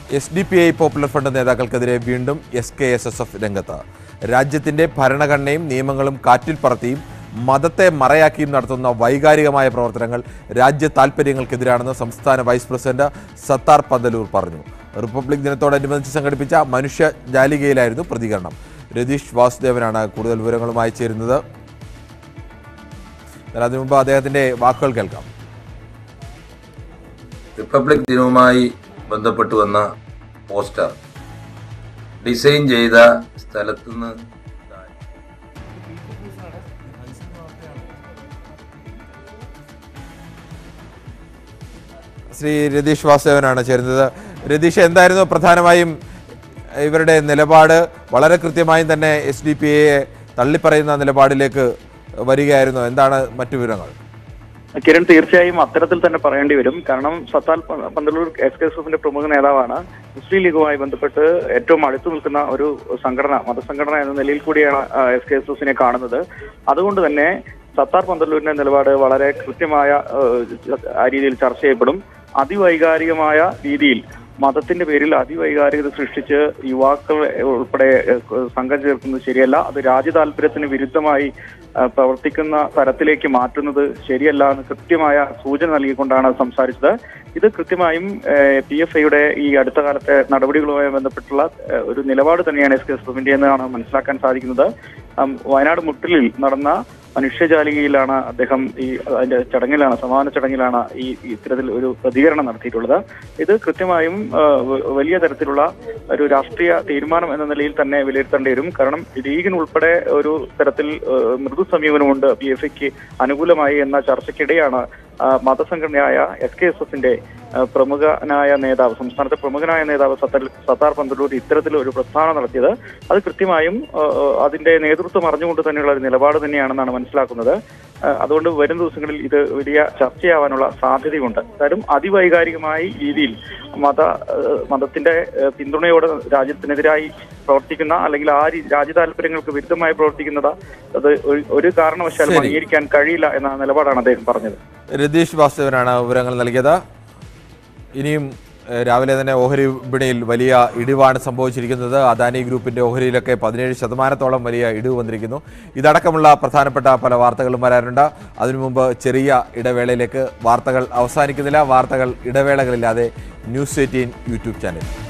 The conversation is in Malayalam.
S D P I popular front നേതാക്കൾക്കെതിരെ വീണ്ടും S K S S F രംഗത്ത് രാജ്യത്തിന്റെ ഭരണഘടനയും നിയമങ്ങളും കാറ്റിൽ പറത്തിയും മതത്തെ മറയാക്കിയും നടത്തുന്ന വൈകാരികമായ പ്രവർത്തനങ്ങൾ രാജ്യ താൽപ്പര്യങ്ങൾക്കെതിരാണെന്ന് സംസ്ഥാന വൈസ് പ്രസിഡന്റ് സത്താർ പന്തലൂർ പറഞ്ഞു റിപ്പബ്ലിക് ദിനത്തോടനുബന്ധിച്ച് സംഘടിപ്പിച്ച മനുഷ്യ ജാലികയിലായിരുന്നു പ്രതികരണം രതീഷ് വാസുദേവനാണ് കൂടുതൽ വിവരങ്ങളുമായി ചേരുന്നത് എന്നാൽ അതിനു മുമ്പ് അദ്ദേഹത്തിന്റെ വാക്കുകൾ കേൾക്കാം റിപ്പബ്ലിക് ദിനവുമായി ബന്ധപ്പെട്ട് വന്ന പോസ്റ്റർ ഡിസൈൻ ചെയ്ത സ്ഥലത്തുനിന്ന് ശ്രീ രതീഷ് വാസുദേവനാണ് ചേരുന്നത് രതീഷ് എന്തായിരുന്നു പ്രധാനമായും ഇവരുടെ നിലപാട് വളരെ കൃത്യമായും തന്നെ എസ് ഡി പി എയെ തള്ളിപ്പറയുന്ന നിലപാടിലേക്ക് വരികയായിരുന്നു എന്താണ് മറ്റു വിവരങ്ങൾ കിരൺ തീർച്ചയായും അത്തരത്തിൽ തന്നെ പറയേണ്ടി വരും കാരണം സത്താൽ പ- പന്തലൂർ എസ് കെ എസ് എഫിന്റെ പ്രമുഖ നേതാവാണ് മുസ്ലിം ലീഗുമായി ബന്ധപ്പെട്ട് ഏറ്റവും അടുത്തു നിൽക്കുന്ന ഒരു സംഘടന മതസംഘടന എന്ന നിലയിൽ കൂടിയാണ് എസ് കെ എസ് എഫിനെ കാണുന്നത് അതുകൊണ്ട് തന്നെ സത്താർ പന്തലൂരിന്റെ നിലപാട് വളരെ കൃത്യമായ ഏഹ്, ആ രീതിയിൽ ചർച്ച ചെയ്യപ്പെടും അതിവൈകാരികമായ രീതിയിൽ മതത്തിന്റെ പേരിൽ അതിവൈകാരികത സൃഷ്ടിച്ച് യുവാക്കൾ ഉൾപ്പെടെ ഏഹ്, സംഘം ചേർക്കുന്നത് ശരിയല്ല അത് രാജ്യ താല്പര്യത്തിന് വിരുദ്ധമായി ഏഹ്, പ്രവർത്തിക്കുന്ന തരത്തിലേക്ക് മാറ്റുന്നത് ശരിയല്ല എന്ന് കൃത്യമായ സൂചന നൽകിക്കൊണ്ടാണ് സംസാരിച്ചത് ഇത് കൃത്യമായും പി എഫ് ഐയുടെ ഈ അടുത്ത കാലത്തെ നടപടികളുമായി ബന്ധപ്പെട്ടുള്ള ഏഹ്, ഒരു നിലപാട് തന്നെയാണ് എസ് കെ എസ് എഫിന്റെ എന്നാണ് മനസ്സിലാക്കാൻ സാധിക്കുന്നത് ഉം, വയനാട് മുട്ടിലിൽ നടന്ന മനുഷ്യജാലികയിലാണ് അദ്ദേഹം ഈ അതിന്റെ ചടങ്ങിലാണ് സമാപന ചടങ്ങിലാണ് ഈ ഈ ഇത്തരത്തിൽ ഒരു പ്രതികരണം നടത്തിയിട്ടുള്ളത് ഇത് കൃത്യമായും ആ, വ- വലിയ തരത്തിലുള്ള ഒരു രാഷ്ട്രീയ തീരുമാനം എന്ന നിലയിൽ തന്നെ വിലയിരുത്തേണ്ടി വരും കാരണം ലീഗിന് ഉൾപ്പെടെ ഒരു തരത്തിൽ ആ, മൃദു സമീപനമുണ്ട് പി എഫ് ഐക്ക് അനുകൂലമായി എന്ന ചർച്ചയ്ക്കിടെയാണ് ആ, മതസംഘടനയായ എസ് കെ എസ് എഫിന്റെ ആ, പ്രമുഖനായ നേതാവ് സംസ്ഥാനത്തെ പ്രമുഖനായ നേതാവ് സത്താർ സത്താർ പന്തലൂർ ഇത്തരത്തിൽ ഒരു പ്രസ്താവന നടത്തിയത് അത് കൃത്യമായും ആ, ആ, അതിന്റെ നേതൃത്വം അറിഞ്ഞുകൊണ്ട് തന്നെയുള്ള ഒരു നിലപാട് തന്നെയാണെന്നാണ് മനസ്സിലാക്കുന്നത് ആ, അതുകൊണ്ട് വരും ദിവസങ്ങളിൽ ഇത് വലിയ ചർച്ചയാവാനുള്ള സാധ്യതയുണ്ട് കാര്യം അതിവൈകാരികമായ രീതിയിൽ മത ആ, മതത്തിന്റെ ആ, പിന്തുണയോടെ രാജ്യത്തിനെതിരായി പ്രവർത്തിക്കുന്ന അല്ലെങ്കിൽ ആ രീ- രാജ്യ താല്പര്യങ്ങൾക്ക് വിരുദ്ധമായി പ്രവർത്തിക്കുന്നത് അത് ഒരു- ഒരു കാരണവശാലും ശരി. അംഗീകരിക്കാൻ കഴിയില്ല എന്ന നിലപാടാണ് അദ്ദേഹം പറഞ്ഞത് രതീഷ് വാസുദേവനാണ് വിവരങ്ങൾ നൽകിയത് ഇനിയും ഏഹ്, രാവിലെ തന്നെ ഓഹരി വിപണിയിൽ വലിയ ഇടിവാണ് സംഭവിച്ചിരിക്കുന്നത് അദാനി ഗ്രൂപ്പിന്റെ ഓഹരിയിലൊക്കെ പതിനേഴ് ശതമാനത്തോളം വലിയ ഇടിവ് വന്നിരിക്കുന്നു ഇതടക്കമുള്ള പ്രധാനപ്പെട്ട പല വാർത്തകളും വരാനുണ്ട് അതിനു മുമ്പ് ചെറിയ ഇടവേളയിലേക്ക് വാർത്തകൾ അവസാനിക്കുന്നില്ല വാർത്തകൾ ഇടവേളകളില്ലാതെ ന്യൂസ് എയ്റ്റീൻ യൂട്യൂബ് ചാനൽ